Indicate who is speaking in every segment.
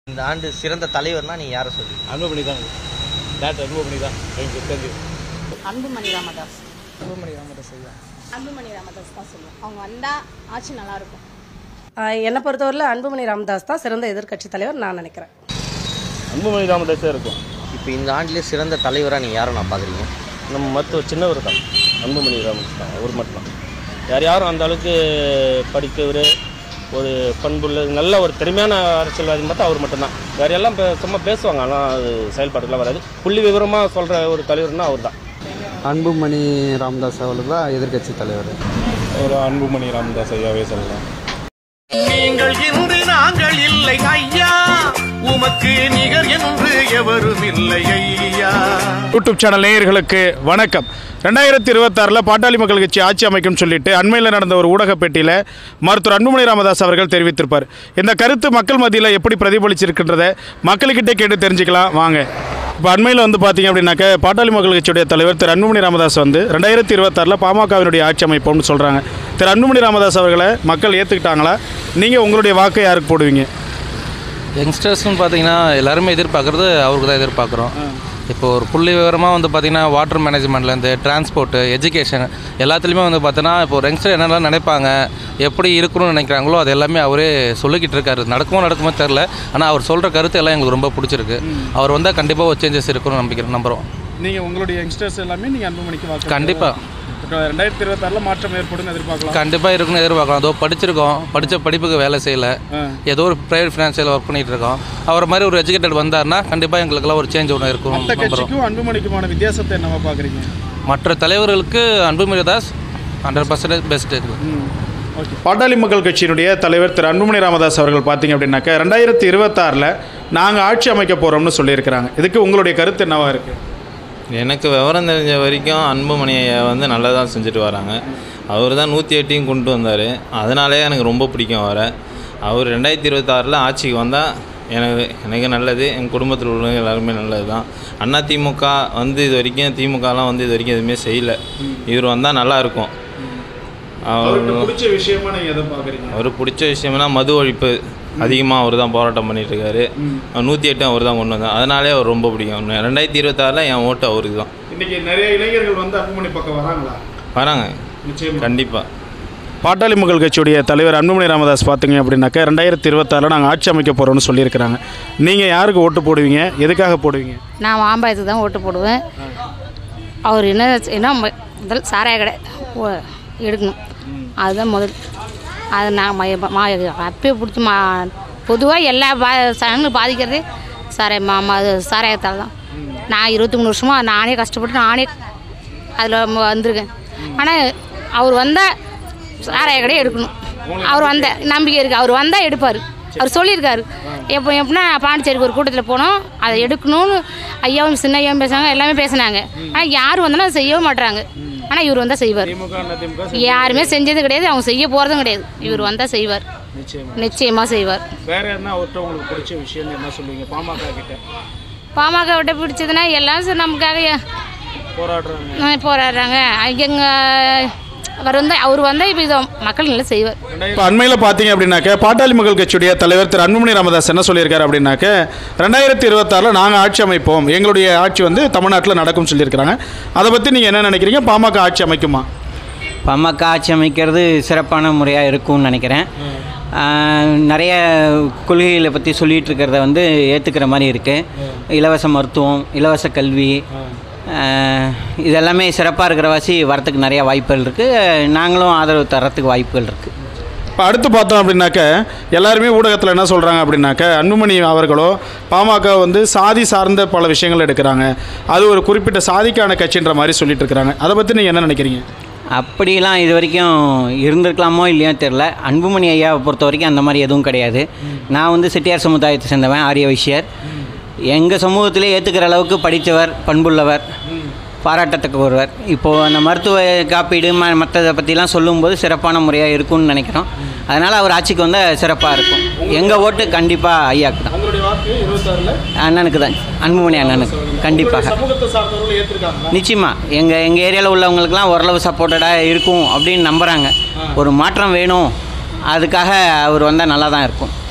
Speaker 1: இந்த ஆண்டு சிறந்த தலைவர்னா நீ யாரை சொல்லி
Speaker 2: அன்புமணி தான் டாக்டர் அன்புமணி தான் எனக்கு தெரிஞ்சு
Speaker 3: அன்புமணி ராமதாஸ்
Speaker 4: அன்புமணி ராமதாஸ் ஐயா
Speaker 3: அன்புமணி ராமதாஸ் தான் சொல்லுவோம் அவங்க வந்தால் ஆட்சி நல்லா இருக்கும்
Speaker 5: ஆஹ் என்னை பொறுத்தவரையில் அன்புமணி ராமதாஸ் தான் சிறந்த எதிர்க்கட்சி தலைவர் நான் நினைக்கிறேன்
Speaker 2: அன்புமணி ராமதாஸே இருக்கும்
Speaker 1: இப்போ இந்த ஆண்டிலே சிறந்த தலைவராக நீ யாரை நான் பார்க்குறீங்க
Speaker 2: நம்ம மருத்துவர் சின்னவர் தான் அன்புமணி ராமதாஸ் தான் அவர் மட்டும் தான் யார் யாரும் அந்த அளவுக்கு படித்தவர் ஒரு பண்புள்ள நல்ல ஒரு திறமையான அரசியல்வாதி மட்டும் அவர் மட்டும்தான் வேற எல்லாம் பே- சும்மா பேசுவாங்க ஆனால் அது செயல்பாட்டுக்குலாம் வராது புள்ளி விவரமாக சொல்கிற ஒரு தலைவர்னா அவர் தான்
Speaker 4: அன்புமணி ராமதாஸ் அவர்கள் தான் எதிர்கட்சி தலைவர்
Speaker 2: ஒரு அன்புமணி ராமதாஸ் ஐயாவே சொல்லலாம்
Speaker 6: நீங்கள் இன்று நாங்கள் இல்லை ஐயா உமக்கு நிகர் என்று எவரும் இல்லை ஐயா
Speaker 7: யூடியூப் சேனல் நேயர்களுக்கு வணக்கம் ரெண்டாயிரத்தி இருபத்தாறில் பாட்டாளி மக்கள் கட்சி ஆட்சி அமைக்கும் சொல்லிட்டு அண்மையில் நடந்த ஒரு ஊடக பேட்டியில் மருத்துவர் அன்புமணி ராமதாஸ் அவர்கள் தெரிவித்திருப்பார் இந்த கருத்து மக்கள் மத்தியில் எப்படி பிரதிபலிச்சிருக்கின்றதை மக்கள்கிட்ட கேட்டு தெரிஞ்சுக்கலாம் வாங்க இப்போ அண்மையில் வந்து பார்த்தீங்க அப்படின்னாக்க பாட்டாளி மக்கள் கட்சியுடைய தலைவர் திரு அன்புமணி ராமதாஸ் வந்து ரெண்டாயிரத்தி இருபத்தாறில் பாமகவினுடைய ஆட்சி அமைப்போம்னு சொல்கிறாங்க திரு அன்புமணி ராமதாஸ் அவர்களை மக்கள் ஏற்றுக்கிட்டாங்களா நீங்கள் உங்களுடைய வாக்கை யாருக்கு போடுவீங்க
Speaker 8: யங்ஸ்டர்ஸ்னு பார்த்தீங்கன்னா எல்லாருமே எதிர்பார்க்குறது அவருக்கு தான் எதிர்பார்க்குறோம் இப்போ ஒரு புள்ளி விவரமாக வந்து பார்த்தீங்கன்னா வாட்டர் மேனேஜ்மெண்ட்லேருந்து டிரான்ஸ்போர்ட்டு எஜுகேஷன் எல்லாத்துலேயுமே வந்து பார்த்தோன்னா இப்போ ஒரு யங்ஸ்டர் என்னெல்லாம் நினைப்பாங்க எப்படி இருக்கணும்னு நினைக்கிறாங்களோ அது எல்லாமே அவரே சொல்லிக்கிட்டு இருக்காரு நடக்குமோ நடக்குமோ தெரில ஆனால் அவர் சொல்கிற கருத்து எல்லாம் எங்களுக்கு ரொம்ப பிடிச்சிருக்கு அவர் வந்தால் கண்டிப்பாக ஒரு சேஞ்சஸ் இருக்கும்னு நம்பிக்கிறோம் நம்புகிறோம்
Speaker 7: நீங்கள் உங்களுடைய யங்ஸ்டர்ஸ் எல்லாமே நீங்கள் அன்புமணிக்கு வாக்கு
Speaker 8: கண்டிப்பாக
Speaker 7: ரெண்டாயிரத்தி இருபத்தாறில் மாற்றம் ஏற்படும் எதிர்பார்க்கலாம்
Speaker 8: கண்டிப்பாக இருக்குன்னு எதிர்பார்க்கலாம் அதோ படிச்சிருக்கோம் படித்த படிப்புக்கு வேலை செய்யலை ஏதோ ஒரு ப்ரைவேட் ஃபினான்ஷியல் ஒர்க் பண்ணிட்டு இருக்கோம் அவர் மாதிரி ஒரு எஜுகேட்டட் வந்தாருன்னா கண்டிப்பாக எங்களுக்கெல்லாம் ஒரு சேஞ்ச் ஒன்று இருக்கும்
Speaker 7: மற்ற
Speaker 8: நம்புகிறோம்
Speaker 7: கட்சிக்கும் அன்புமணிக்குமான வித்தியாசத்தை என்னவா பார்க்குறீங்க
Speaker 8: மற்ற தலைவர்களுக்கு Anbumani Doss hundred percentage best இருக்குது
Speaker 7: பாட்டாளி மக்கள் கட்சியினுடைய தலைவர் திரு அன்புமணி ராமதாஸ் அவர்கள் பார்த்தீங்க அப்படின்னாக்க ரெண்டாயிரத்தி இருபத்தாறில் நாங்கள் ஆட்சி அமைக்க போகிறோம்னு சொல்லியிருக்கிறாங்க இதுக்கு உங்களுடைய கருத்து என்னவா இருக்குது
Speaker 9: எனக்கு விவரம் தெரிஞ்ச வரைக்கும் அன்புமணி ஐயா வந்து நல்லா தான் செஞ்சுட்டு வராங்க அவர் தான் நூற்றி எட்டையும் கொண்டு வந்தார் அதனாலே எனக்கு ரொம்ப பிடிக்கும் அவரை அவர் ரெண்டாயிரத்தி இருபத்தாறில் ஆட்சிக்கு வந்தால் எனக்கு எனக்கு நல்லது என் குடும்பத்தில் உள்ளவங்க எல்லாருமே நல்லது தான் அண்ணா திமுக வந்து இது வரைக்கும் திமுகலாம் வந்து இது வரைக்கும் எதுவுமே செய்யலை இவர் வந்தால் நல்லாயிருக்கும்
Speaker 7: அவருக்கு
Speaker 9: அவர்
Speaker 7: பிடிச்ச விஷயமா நீங்கள் எதை பார்க்குறீங்க
Speaker 9: அவருக்கு பிடிச்ச விஷயம்னா மது ஒழிப்பு அதிகமாக அவர் தான் போராட்டம் பண்ணிட்டு இருக்காரு நூற்றி எட்டு அவர் தான் கொண்டு வந்தார் அதனாலே அவர் ரொம்ப பிடிக்கும் ரெண்டாயிரத்தி இருபத்தாறில் என் ஓட்டு அவருக்கு தான்
Speaker 7: இன்னைக்கு நிறைய இளைஞர்கள் வந்து அன்புமணி பக்கம் வராங்களா
Speaker 9: வராங்க
Speaker 7: நிச்சயமா
Speaker 9: கண்டிப்பாக
Speaker 7: பாட்டாளி மக்கள் கட்சியுடைய தலைவர் அன்புமணி ராமதாஸ் பார்த்தீங்க அப்படின்னாக்க ரெண்டாயிரத்தி இருபத்தாறில் நாங்கள் ஆட்சி அமைக்க போகிறோம்னு சொல்லியிருக்கிறாங்க நீங்கள் யாருக்கு ஓட்டு போடுவீங்க எதுக்காக போடுவீங்க
Speaker 3: நான் மாம்பாயத்துக்கு தான் ஓட்டு போடுவேன் அவர் என்ன என்ன ம- முதல் சாராய கடை ஓ, எடுக்கணும் அதுதான் முதல் அது நான் ம- மா அப்பயே பிடிச்சி மா பொதுவாக எல்லா பா சனங்களும் பாதிக்கிறது சாராய மா அது சாராயத்தால் தான் நான் இருபத்தி மூணு வருஷமாக நானே கஷ்டப்பட்டு நானே அதில் வந்திருக்கேன் ஆனால் அவர் வந்தால் சாராய கடையை எடுக்கணும் அவர் வந்த நம்பிக்கை இருக்குது அவர் வந்தால் எடுப்பார் அவர் சொல்லியிருக்காரு எப்போ எப்படின்னா பாண்டிச்சேரிக்கு ஒரு கூட்டத்தில் போனோம் அதை எடுக்கணும்னு ஐயாவும் சின்ன ஐயாவும் பேசுனாங்க எல்லாமே பேசுனாங்க ஆனால் யார் வந்தாலும் அதை செய்யவே மாட்றாங்க ஆனால் இவர் வந்தால் செய்வார் யாருமே செஞ்சது கிடையாது அவங்க செய்ய போகிறதும் கிடையாது இவர் வந்தால் செய்வார் நிச்சயமாக செய்வார்
Speaker 7: வேற என்ன அவர்கிட்ட உங்களுக்கு பிடிச்ச விஷயம் என்ன சொல்லுவீங்க பாமக கிட்ட
Speaker 3: பாமக விட்ட பிடிச்சதுன்னா எல்லாம் சரி நமக்காக
Speaker 7: போராடுறாங்க
Speaker 3: அஹ் போராடுறாங்க எங்க அவர் வந்து அவர் வந்தால் இப்போ இதை மக்கள் நல்லா செய்வார்
Speaker 7: இப்போ அண்மையில் பார்த்தீங்க அப்படின்னாக்க பாட்டாளி மக்கள் கட்சியுடைய தலைவர் திரு அன்புமணி ராமதாஸ் என்ன சொல்லியிருக்காரு அப்படின்னாக்க ரெண்டாயிரத்தி இருபத்தாறில் நாங்கள் ஆட்சி அமைப்போம் எங்களுடைய ஆட்சி வந்து தமிழ்நாட்டில் நடக்கும்னு சொல்லியிருக்கிறாங்க அதை பற்றி நீங்கள் என்ன நினைக்கிறீங்க பாமக ஆட்சி அமைக்குமா
Speaker 10: பாமக ஆட்சி அமைக்கிறது சிறப்பான முறையாக இருக்கும்னு நினைக்கிறேன் ஆஹ், நிறைய கொள்கைகளை பற்றி சொல்லிகிட்டு இருக்கிறத வந்து ஏற்றுக்கிற மாதிரி இருக்குது இலவச மருத்துவம் இலவச கல்வி ஆஹ், இதெல்லாமே சிறப்பாக இருக்கிற வாசி வரத்துக்கு நிறையா வாய்ப்புகள் இருக்குது நாங்களும் ஆதரவு தரத்துக்கு வாய்ப்புகள் இருக்குது
Speaker 7: இப்போ அடுத்து பார்த்தோம் அப்படின்னாக்க எல்லாருமே ஊடகத்தில் என்ன சொல்கிறாங்க அப்படின்னாக்க அன்புமணி அவர்களோ பாமக வந்து சாதி சார்ந்த பல விஷயங்கள் எடுக்கிறாங்க அது ஒரு குறிப்பிட்ட சாதிக்கான கட்சின்ற மாதிரி சொல்லிட்டு இருக்கிறாங்க அதை பற்றி நீங்கள் என்ன நினைக்கிறீங்க
Speaker 10: அப்படிலாம் இது வரைக்கும் இருந்திருக்கலாமோ இல்லையோ தெரில அன்புமணி ஐயாவை பொறுத்த வரைக்கும் அந்த மாதிரி எதுவும் கிடையாது நான் வந்து செட்டியார் சமுதாயத்தை சேர்ந்தவன் ஆரிய வைசியர் எங்கள் சமூகத்திலே ஏற்றுக்கிற அளவுக்கு படித்தவர் பண்புள்ளவர் பாராட்டத்தக்க ஒருவர் இப்போது அந்த மருத்துவ காப்பீடு ம மற்றதை பற்றிலாம் சொல்லும்போது சிறப்பான முறையாக இருக்கும்னு நினைக்கிறோம் அதனால் அவர் ஆட்சிக்கு வந்தால் சிறப்பாக இருக்கும் எங்கள் ஓட்டு கண்டிப்பாக ஐயாக்கு தான்
Speaker 7: உங்களுடைய வாக்கு இருபத்தாறில்
Speaker 10: அண்ணனுக்கு தான் அன்புமணி அண்ணனுக்கு கண்டிப்பாக
Speaker 7: சமூகத்தை சார்ந்தவர்கள் ஏற்றிருக்காங்க
Speaker 10: நிச்சயமா எங்கள் எங்கள் ஏரியாவில் உள்ளவங்களுக்குலாம் ஓரளவு சப்போர்ட்டடாக இருக்கும் அப்படின்னு நம்புகிறாங்க ஒரு மாற்றம் வேணும் அதுக்காக அவர் வந்தால் நல்லா தான் இருக்கும்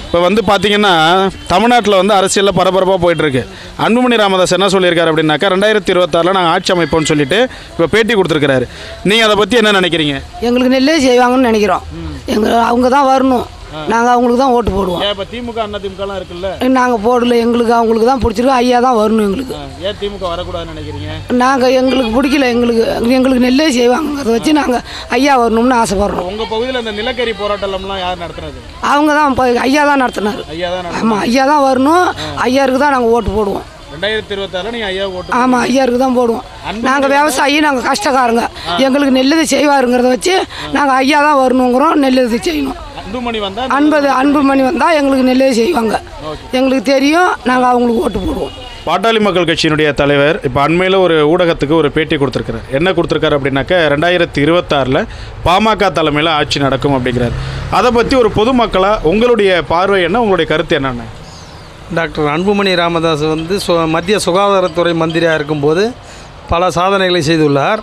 Speaker 7: இப்போ வந்து பார்த்தீங்கன்னா தமிழ்நாட்டில் வந்து அரசியலில் பரபரப்பாக போயிட்டுருக்கு அன்புமணி ராமதாஸ் என்ன சொல்லியிருக்காரு அப்படின்னாக்கா ரெண்டாயிரத்தி இருபத்தாறில் நாங்கள் ஆட்சி அமைப்போம்னு சொல்லிட்டு இப்போ பேட்டி கொடுத்துருக்காரு நீங்கள் அதை பற்றி என்ன நினைக்கிறீங்க
Speaker 11: எங்களுக்கு நெல்லே செய்வாங்கன்னு நினைக்கிறோம் எங்கள் அவங்க தான் வரணும் நாங்கள் அவங்களுக்கு தான் ஓட்டு போடுவோம்
Speaker 7: ஏன் இப்போ திமுக அண்ணா திமுகலாம் இருக்குல்ல
Speaker 11: நாங்கள் போடல எங்களுக்கு அவங்களுக்கு தான் பிடிச்சிருக்கு ஐயா தான் வரணும் எங்களுக்கு
Speaker 7: ஏன் திமுக வரக்கூடாதுன்னு நினைக்கிறீங்க
Speaker 11: நாங்கள் எங்களுக்கு பிடிக்கல எங்களுக்கு எங்களுக்கு நெல்லே செய்வாங்க அதை வச்சு நாங்கள் ஐயா வரணும்னு ஆசைப்படுறோம்
Speaker 7: உங்கள் பகுதியில் இந்த நிலக்கரி போராட்டம்லாம் யார் நடத்துறது
Speaker 11: அவங்க தான் இப்போ ஐயா தான் நடத்தினார்
Speaker 7: ஐயா தான்
Speaker 11: ஆமாம் ஐயா தான் வரணும் ஐயாருக்கு தான் நாங்கள் ஓட்டு போடுவோம்
Speaker 7: ரெண்டாயிரத்தி இருபத்தாறில் நீங்கள் ஐயா ஓட்டு
Speaker 11: ஆமாம் ஐயாருக்கு தான் போடுவோம் நாங்கள் விவசாயி நாங்கள் கஷ்டக்காரங்க எங்களுக்கு நெல்லுது செய்வாருங்கிறத வச்சு நாங்கள் ஐயா தான் வரணுங்கிறோம் நெல்லுது செய்யணும்
Speaker 7: அன்புமணி வந்தால்
Speaker 11: அன்பது அன்புமணி வந்தால் எங்களுக்கு நெல்லுது செய்வாங்க எங்களுக்கு தெரியும் நாங்கள் அவங்களுக்கு ஓட்டு போடுவோம்
Speaker 7: பாட்டாளி மக்கள் கட்சியினுடைய தலைவர் இப்போ அண்மையில் ஒரு ஊடகத்துக்கு ஒரு பேட்டி கொடுத்துருக்காரு என்ன கொடுத்துருக்காரு அப்படின்னாக்க ரெண்டாயிரத்தி இருபத்தாறில் பாமக தலைமையில் ஆட்சி நடக்கும் அப்படிங்கிறார் அதை பற்றி ஒரு பொதுமக்களாக உங்களுடைய பார்வை என்ன உங்களுடைய கருத்து என்னென்ன
Speaker 12: டாக்டர் அன்புமணி ராமதாஸ் வந்து சு மத்திய சுகாதாரத்துறை மந்திரியாக இருக்கும்போது பல சாதனைகளை செய்துள்ளார்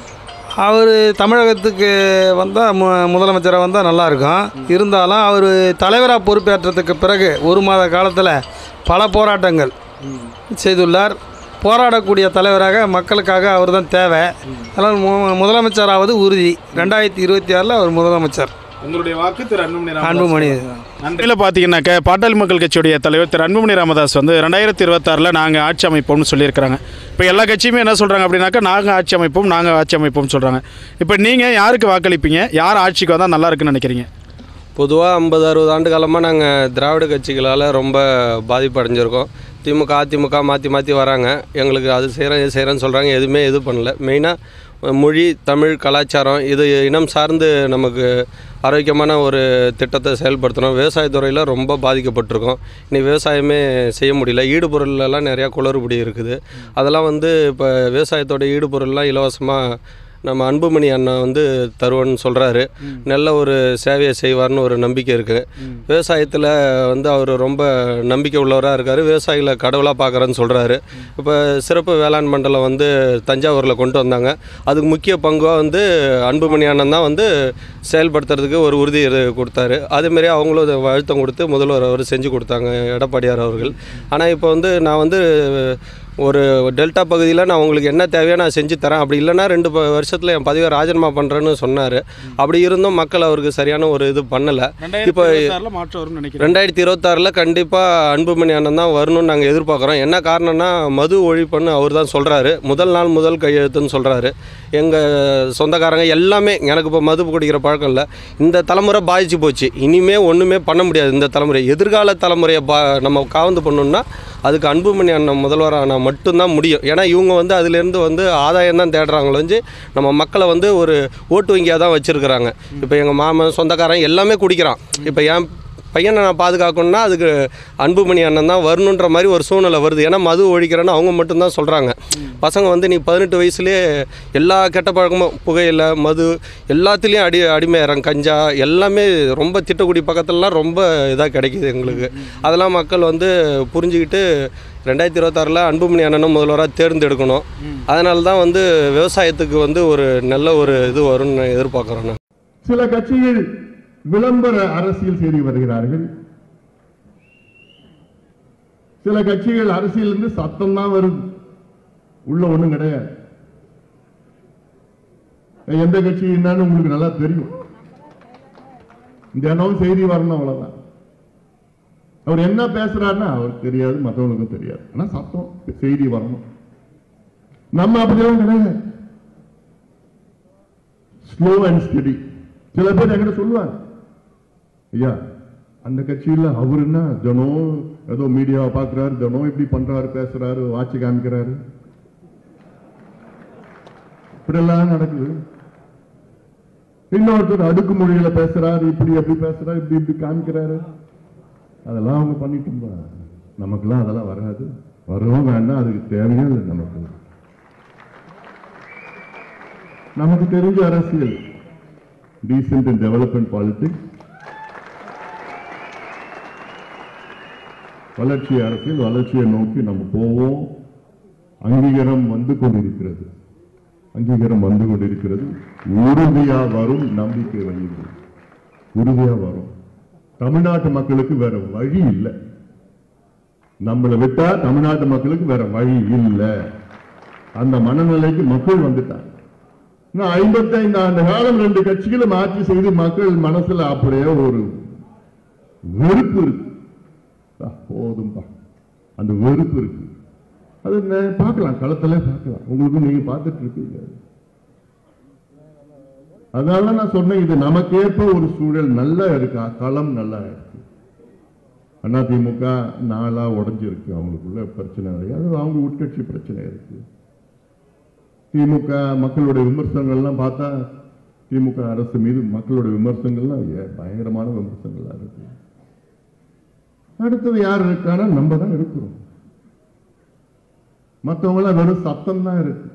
Speaker 12: அவர் தமிழகத்துக்கு வந்தால் மு முதலமைச்சராக வந்தால் நல்லாயிருக்கும் இருந்தாலும் அவர் தலைவராக பொறுப்பேற்றதுக்கு பிறகு ஒரு மாத காலத்தில் பல போராட்டங்கள் செய்துள்ளார் போராடக்கூடிய தலைவராக மக்களுக்காக அவர் தான் தேவை அதனால் மு முதலமைச்சராவது உறுதி ரெண்டாயிரத்தி இருபத்தி ஆறில் அவர் முதலமைச்சர்
Speaker 7: உங்களுடைய வாக்கு திரு அன்புமணி
Speaker 12: அன்புமணி
Speaker 7: நன்றியில் பார்த்தீங்கன்னாக்க பாட்டாளி மக்கள் கட்சியுடைய தலைவர் திரு அன்புமணி ராமதாஸ் வந்து ரெண்டாயிரத்தி இருபத்தாறில் நாங்கள் ஆட்சி அமைப்போம்னு சொல்லியிருக்கிறாங்க இப்போ எல்லா கட்சியுமே என்ன சொல்கிறாங்க அப்படின்னாக்கா நாங்கள் ஆட்சி அமைப்போம் நாங்கள் ஆட்சி அமைப்போம்னு சொல்கிறாங்க இப்போ நீங்கள் யாருக்கு வாக்களிப்பீங்க யார் ஆட்சிக்கு வந்தால் நல்லா இருக்குன்னு நினைக்கிறீங்க
Speaker 13: பொதுவாக ஐம்பது அறுபது ஆண்டு காலமாக நாங்கள் திராவிட கட்சிகளால் ரொம்ப பாதிப்பு அடைஞ்சிருக்கோம் திமுக அதிமுக மாற்றி மாற்றி வராங்க எங்களுக்கு அது செய்கிறேன் இது செய்கிறேன்னு சொல்கிறாங்க எதுவுமே இது பண்ணல மெயினாக மொழி தமிழ் கலாச்சாரம் இது இனம் சார்ந்து நமக்கு ஆரோக்கியமான ஒரு திட்டத்தை செயல்படுத்தணும் விவசாயத்துறையில் ரொம்ப பாதிக்கப்பட்டிருக்கோம் இன்னைக்கு விவசாயமே செய்ய முடியல ஈடுபொருள்லாம் நிறையா குளறுபடி இருக்குது அதெல்லாம் வந்து இப்போ விவசாயத்தோட ஈடுபொருள்லாம் இலவசமாக நம்ம அன்புமணி அண்ணா வந்து தருவன்னு சொல்கிறாரு நல்ல ஒரு சேவையை செய்வார்னு ஒரு நம்பிக்கை இருக்குது விவசாயத்தில் வந்து அவர் ரொம்ப நம்பிக்கை உள்ளவராக இருக்கார் விவசாயிகளை கடவுளாக பார்க்குறேன்னு சொல்கிறாரு இப்போ சிறப்பு வேளாண் மண்டலம் வந்து தஞ்சாவூரில் கொண்டு வந்தாங்க அதுக்கு முக்கிய பங்காக வந்து அன்புமணி அண்ணன் தான் வந்து செயல்படுத்துறதுக்கு ஒரு உறுதி இது கொடுத்தாரு அதேமாரி அவங்களும் அதை அழுத்தம் கொடுத்து முதல்வர் அவர் செஞ்சு கொடுத்தாங்க எடப்பாடியார் அவர்கள் ஆனால் இப்போ வந்து நான் வந்து ஒரு டெல்டா பகுதியில் நான் உங்களுக்கு என்ன தேவையோ நான் செஞ்சு தரேன் அப்படி இல்லைன்னா ரெண்டு ப- வருஷத்தில் என் பதவியை ராஜினாமா பண்ணுறேன்னு சொன்னார் அப்படி இருந்தும் மக்கள் அவருக்கு சரியான ஒரு இது பண்ணலை இப்போ
Speaker 7: இருபத்தாறில் மாற்றம் வரும்னு நினைக்கிறேன்
Speaker 13: ரெண்டாயிரத்தி இருபத்தாறில் கண்டிப்பாக அன்புமணி அண்ணன் தான் வரணும்னு நாங்கள் எதிர்பார்க்குறோம் என்ன காரணம்னா மது ஒழிப்புன்னு அவர் தான் சொல்கிறாரு முதல் நாள் முதல் கையெழுத்துன்னு சொல்கிறாரு எங்கள் சொந்தக்காரங்க எல்லாமே எனக்கு இப்போ மது குடிக்கிற பழக்கம் இல்லை இந்த தலைமுறை பாதிச்சு போச்சு இனிமே ஒன்றுமே பண்ண முடியாது இந்த தலைமுறை எதிர்கால தலைமுறையை பா நம்ம காவந்து பண்ணணும்னா அதுக்கு அன்புமணி அண்ணன் முதல்வரான மட்டும்தான் முடியும் ஏன்னா இவங்க வந்து அதுலேருந்து வந்து ஆதாயம் தான் தேடுறாங்களோ வந்து நம்ம மக்களை வந்து ஒரு ஓட்டு வங்கியாக தான் வச்சுருக்குறாங்க இப்போ எங்கள் மாமன் சொந்தக்காரன் எல்லாமே குடிக்கிறான் இப்போ என் பையனை நான் பாதுகாக்கணும்னா அதுக்கு அன்புமணி அண்ணன் தான் வரணுன்ற மாதிரி ஒரு சூழ்நிலை வருது ஏன்னா மது ஒழிக்கிறேன்னு அவங்க மட்டும்தான் சொல்கிறாங்க பசங்க வந்து நீ பதினெட்டு வயசுலேயே எல்லா கெட்ட பழக்கமும் புகையில மது எல்லாத்துலேயும் அடி அடிமையாகிறாங்க கஞ்சா எல்லாமே ரொம்ப திட்டக்குடி பக்கத்துலலாம் ரொம்ப இதாக கிடைக்கிது எங்களுக்கு அதெல்லாம் மக்கள் வந்து புரிஞ்சுக்கிட்டு ரெண்டாயிரத்தி இருபத்தாறில் அன்புமணி அண்ணனும் முதல்வராக தேர்ந்தெடுக்கணும் அதனால தான் வந்து விவசாயத்துக்கு வந்து ஒரு நல்ல ஒரு இது வரும்னு எதிர்பார்க்குறோம் நான்
Speaker 14: சில கட்சிகள் விளம்பர அரசியல் செய்து வருகிறார்கள் சில கட்சிகள் அரசியலிருந்து சத்தம் தான் வருது உள்ள ஒண்ணும் கிடையாது எந்த கட்சி என்னன்னு உங்களுக்கு நல்லா தெரியும் தினம் செய்தி வரணும் அவ்வளவுதான் அவர் என்ன பேசுறாருன்னா அவருக்கு தெரியாது மற்றவங்களுக்கும் தெரியாது ஆனா சத்தம் செய்தி வரணும் நம்ம அப்படியெல்லாம் கிடையாது ஸ்லோ அண்ட் ஸ்டெடி சில பேர் என்கிட்ட சொல்லுவாங்க ஐயா அந்த கட்சியில் அவர் என்ன தினம் ஏதோ மீடியாவை பார்க்குறாரு தினம் இப்படி பண்றாரு பேசுறாரு வாட்சி காமிக்கிறாரு இப்படியெல்லாம் நடக்குது இன்னொருத்தர் அடுக்குமொழியில பேசுறாரு இப்படி எப்படி பேசுறாரு இப்படி இப்படி காமிக்கிறாரு அதெல்லாம் அவங்க பண்ணிட்டு இருந்தா நமக்கெல்லாம் அதெல்லாம் வராது வரவும் வேண்டாம் அதுக்கு தேவையும் இல்லை நமக்கு நமக்கு தெரிஞ்ச அரசியல் டீசென்ட் அண்ட் டெவலப்மெண்ட் பாலிடிக்ஸ் வளர்ச்சி அரசியல் வளர்ச்சியை நோக்கி நம்ம போவோம் அங்கீகாரம் வந்து கொண்டிருக்கிறது அங்கீகாரம் வந்து கொண்டிருக்கிறது உறுதியா வரும் நம்பிக்கை வையுங்கள் உறுதியா வரும் தமிழ்நாட்டு மக்களுக்கு வேற வழி இல்லை நம்மளை விட்டா தமிழ்நாட்டு மக்களுக்கு வேற வழி இல்லை அந்த மனநிலைக்கு மக்கள் வந்துட்டாங்க இன்னும் ஐம்பத்தைந்து ஆண்டு காலம் ரெண்டு கட்சிகளும் ஆட்சி செய்து மக்கள் மனசுல அப்படியே ஒரு வெறுப்பு இருக்கு பா, போதும்பா அந்த வெறுப்பு இருக்கு அது நே- பார்க்கலாம் களத்துல பார்க்கலாம் உங்களுக்கும் நீங்க பார்த்துட்டு இருக்கீங்க அதனால நான் சொன்னேன் இது நமக்கேற்ப ஒரு சூழல் நல்லா இருக்கா களம் நல்லா இருக்கு அதிமுக நாளா உடைஞ்சிருக்கு அவங்களுக்குள்ள பிரச்சனை நிறைய அது அவங்க உட்கட்சி பிரச்சனை இருக்கு திமுக மக்களுடைய விமர்சனங்கள்லாம் பார்த்தா திமுக அரசு மீது மக்களுடைய விமர்சனங்கள்லாம் ஏ- பயங்கரமான விமர்சனங்கள்லாம் இருக்கு அடுத்தது யார் இருக்கானா நம்ம தான் இருக்கிறோம் மற்றவங்களாம் வெறும் சத்தம் தான் இருக்கு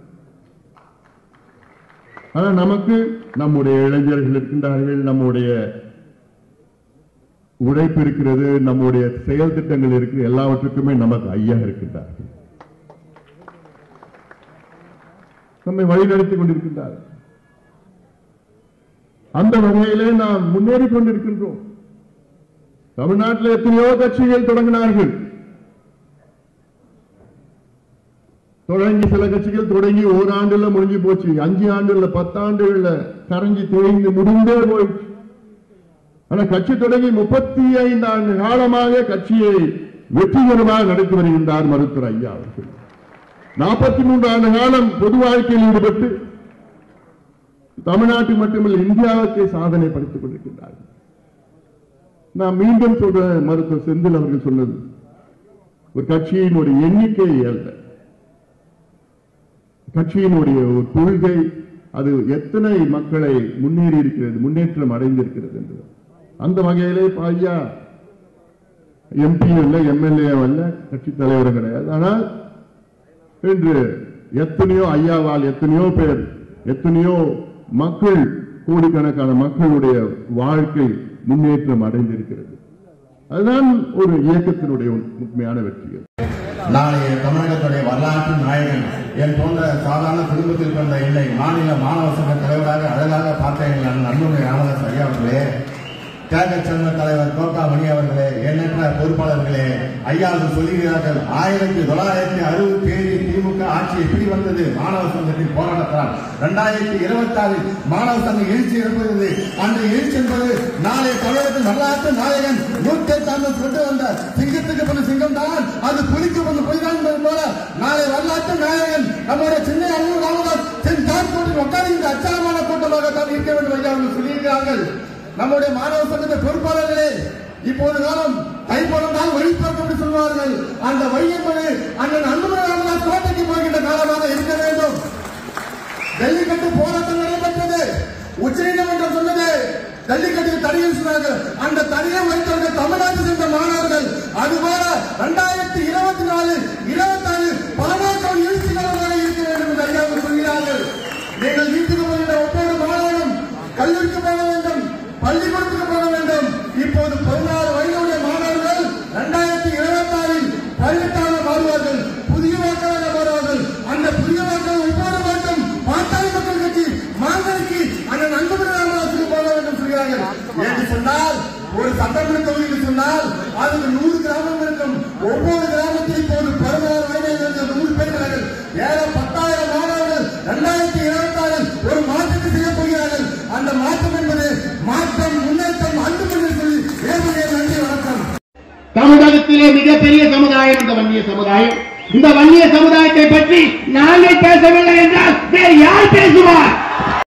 Speaker 14: ஆனா நமக்கு நம்முடைய இளைஞர்கள் இருக்கின்றார்கள் நம்முடைய உழைப்பு இருக்கிறது நம்முடைய செயல் திட்டங்கள் இருக்கு எல்லாவற்றுக்குமே நமக்கு ஐயா இருக்கின்றார்கள் நம்மை வழிநடத்தி கொண்டிருக்கின்றார்கள் அந்த வகையிலே நாம் முன்னேறி கொண்டிருக்கின்றோம் தமிழ்நாட்டில் எத்தனையோ கட்சிகள் தொடங்கினார்கள் தொடங்கி சில கட்சிகள் தொடங்கி ஓராண்டுல முடிஞ்சு போச்சு அஞ்சு ஆண்டுல பத்தாண்டுகள்ல கரைஞ்சி தேய்ந்து முடிந்தே போயிடுச்சு ஆனா கட்சி தொடங்கி முப்பத்தி ஐந்து ஆண்டு காலமாக கட்சியை வெற்றிகரமாக நடத்தி வருகின்றார் மருத்துவர் ஐயா அவர்கள் நாற்பத்தி மூன்று ஆண்டு காலம் பொது வாழ்க்கையில் ஈடுபட்டு தமிழ்நாட்டில் மட்டுமல்ல இந்தியாவுக்கே சாதனை படைத்துக் கொண்டிருக்கின்றார்கள் நான் மீண்டும் சொல்ற மருத்துவர் செந்தில் அவர்கள் சொன்னது ஒரு கட்சியின் ஒரு எண்ணிக்கை அல்ல கட்சியினுடைய ஒரு கொள்கை அது எத்தனை மக்களை முன்னேறி இருக்கிறது முன்னேற்றம் அடைந்திருக்கிறது என்று அந்த வகையிலே இப்ப ஐயா எம்பி அல்ல எம்எல்ஏ அல்ல கட்சி தலைவரும் கிடையாது ஆனால் இன்று எத்தனையோ ஐயாவால் எத்தனையோ பேர் எத்தனையோ மக்கள் கோடிக்கணக்கான மக்களுடைய வாழ்க்கை முன்னேற்றம் அடைந்திருக்கிறது அதுதான் ஒரு இயக்கத்தினுடைய உண்மையான வெற்றிகள்
Speaker 15: நாளைய தமிழகத்துடைய வரலாற்று நாயகன் என் போன்ற சாதாரண குடும்பத்தில் பிறந்த என்னை மாநில மாணவ சங்க தலைவராக அழகாக பார்த்த எங்கள் நண்புடைய ராமதாஸ் ஐயா அவர்களே தியாக சங்க தலைவர் கோகா மணி அவர்களே எண்ணற்ற பொறுப்பாளர்களே ஐயா அவர்கள் சொல்லுகிறார்கள் ஆயிரத்தி தொள்ளாயிரத்தி அறுபத்தி ஏழில் திமுக ஆட்சி எப்படி வந்தது மாணவ சங்கத்தின் போராட்டத்தால் இரண்டாயிரத்தி இருபத்தி ஆறில் மாணவ சங்கம் எழுச்சி இருப்பது அந்த எழுச்சி என்பது நாளை தமிழகத்தின் வரலாற்று நாயகன் நூற்றி எட்டாண்டு கொண்டு வந்த சிங்கத்துக்கு பண்ண சிங்கம் தான் அது புலிக்கு பண்ண புலி தான் என்பது போல நாளை வரலாற்று நாயகன் நம்முடைய சின்ன அன்பு ராமதாஸ் சென் தார்கோட்டில் உட்காருகின்ற அச்சாரமான கூட்டமாக தான் இருக்க வேண்டும் என்று அவர்கள் சொல்லியிருக்கிறார்கள் நம்முடைய மாணவ சங்கத்தை பொறுப்பாளர்களே இப்போது காலம் கைப்பொழுந்தால் வழி என்று சொல்வார்கள் அந்த வழி என்பது அண்ணன் அன்புமணி ராமதாஸ் கோட்டைக்கு போகின்ற காலமாக இருக்க வேண்டும் ஜல்லிக்கட்டு போராட்டம் நடைபெற்றது உச்சநீதிமன்றம் சொன்னது ஜல்லிக்கட்டுக்கு தடையில் சொன்னார்கள் அந்த தடையை வைத்தவர்கள் தமிழ்நாட்டை சேர்ந்த மாணவர்கள் அதுபோல இரண்டாயிரத்தி இருபத்தி நாலு இருபத்தி ஆறு பாமக எழுச்சிகளோட இருக்க வேண்டும் என்று ஐயா அவர்கள் சொல்கிறார்கள் நீங்கள் வீட்டுக்கு போகின்ற ஒவ்வொரு மாணவனும் கல்லூரிக்கு போக வேண்டும் பள்ளிக்கூடத்துக்கு போக வேண்டும் இப்போது பதினாறு வயதுடைய மாணவர்கள் இரண்டாயிரத்தி இருபத்தி ஆறில் பதினெட்டாக மாறுவார்கள் புதிய வாக்காளராக மாறுவார்கள் அந்த புதிய வாக்காளர் ஒவ்வொரு மட்டும் பாட்டாளி மக்கள் கட்சி மாங்கடிக்கு அந்த நண்பர்கள் ராமதாசுக்கு போக வேண்டும் சொல்கிறார்கள் என்று சொன்னால் ஒரு சட்டமன்ற தொகுதியில் சொன்னால் அதுக்கு நூறு கிராமம் இருக்கும் ஒவ்வொரு கிராமத்தில் இப்போது பதினாறு வயதில் நூறு பேர் இருக்கிறார்கள் ஏழை பத்தாயிரம் மாணவர்கள் இரண்டாயிரத்தி இருபத்தி ஆறில் ஒரு மாற்றத்தை செய்ய போகிறார்கள் அந்த மாற்றம் என்பது மாற்றம் முன்னேற்றம் அன்பு என்று சொல்லி ஏற்புடைய நன்றி வணக்கம்
Speaker 16: தமிழகத்திலே மிகப்பெரிய சமுதாயம் இந்த வன்னிய சமுதாயம் இந்த வன்னிய சமுதாயத்தை பற்றி நாங்கள் பேசவில்லை என்றால் வேறு யார் பேசுவார்